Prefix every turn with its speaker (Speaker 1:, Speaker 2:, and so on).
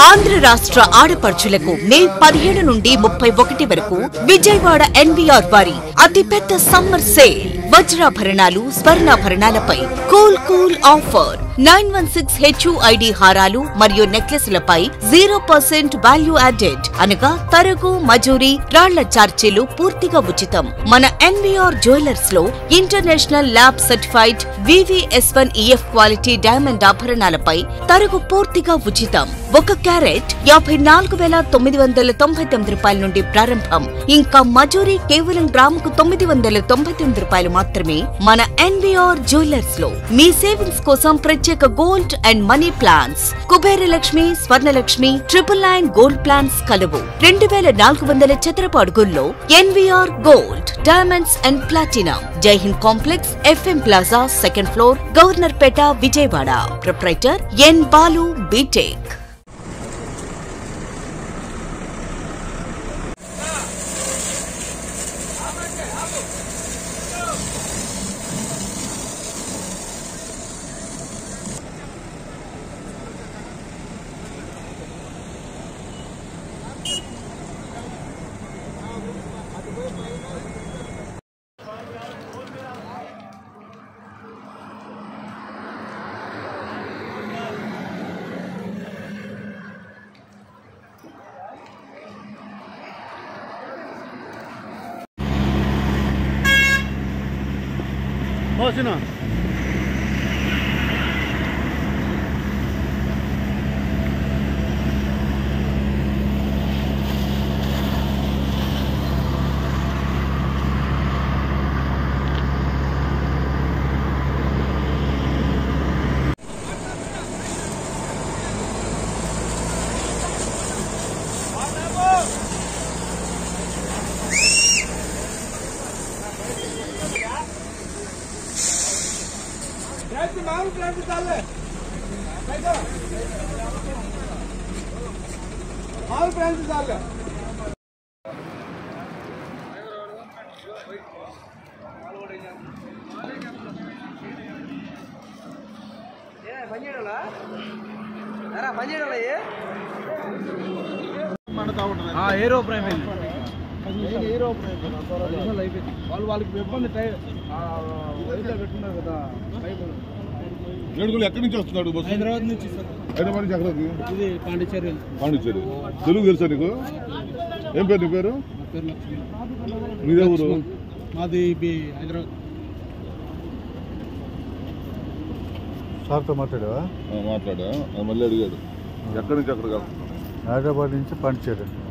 Speaker 1: ఆంధ్ర రాష్ట్ర ఆడపడుచులకు మే పదిహేడు నుండి ముప్పై ఒకటి వరకు విజయవాడ ఎన్వీఆర్ వారి అతిపెద్ద సమ్మర్ సేల్ వజ్రాభరణాలు స్వర్ణాభరణాలపై cool cool offer nine one six HUID హారాలు మరియు నెక్లెస్లపై జీరో పర్సెంట్ వాల్యూ యాడెడ్ అనగా తరగు మజూరి రాళ్ల చార్జీలు పూర్తిగా ఉచితం మన ఎన్వీఆర్ జ్యువెలర్స్ లో international lab certified VVS one EF quality diamond ఆభరణాలపై తరుగు పూర్తిగా ఉచితం ఒక క్యారెట్ యాభై నాలుగు వేల తొమ్మిది వందల తొంభై తొమ్మిది రూపాయల నుండి ప్రారంభం ఇంకా మజూరీ కేవలం గ్రాముకు తొమ్మిది వందల తొంభై తొమ్మిది రూపాయలు మాత్రమే మన ఎన్వీఆర్ జ్యువెలర్స్ లో మీ సేవింగ్స్ కోసం ప్రత్యేక gold and money plans Kubera Lakshmi Swarnalakshmi triple nine gold plans కలవు రెండు వేల నాలుగు వందల చదరపు అడుగుల్లో NVR gold diamonds and platinum Jai Hind complex FM plaza second floor Governorpet Vijayawada proprietor N Balu BTech
Speaker 2: మోసిన
Speaker 3: ఏరో ప్రైమ్
Speaker 2: వాళ్ళు వాళ్ళకి ఇబ్బంది టైర్ పెట్టుకున్నారు కదా
Speaker 4: ఏడుగులు ఎక్కడి నుంచి వస్తున్నాడు బస్సు
Speaker 3: హైదరాబాద్ నుంచి సార్
Speaker 4: హైదరాబాద్ నుంచి ఎక్కడికి
Speaker 3: ఇది పాండిచేరి
Speaker 4: పాండిచ్చేరి తెలుగు తెలుసా నీకు ఏం పేరు నీ పేరు
Speaker 3: నా పేరు లక్ష్మి
Speaker 4: మీదే ఊరు
Speaker 3: మాది బి హైదరాబాద్
Speaker 5: సార్తో మాట్లాడావా
Speaker 4: ఆ, మాట్లాడా ఆ, మళ్ళీ అడిగాడు ఎక్కడి నుంచి ఎక్కడికి వెళ్తున్నావు
Speaker 5: హైదరాబాద్ నుంచి పాండిచేరి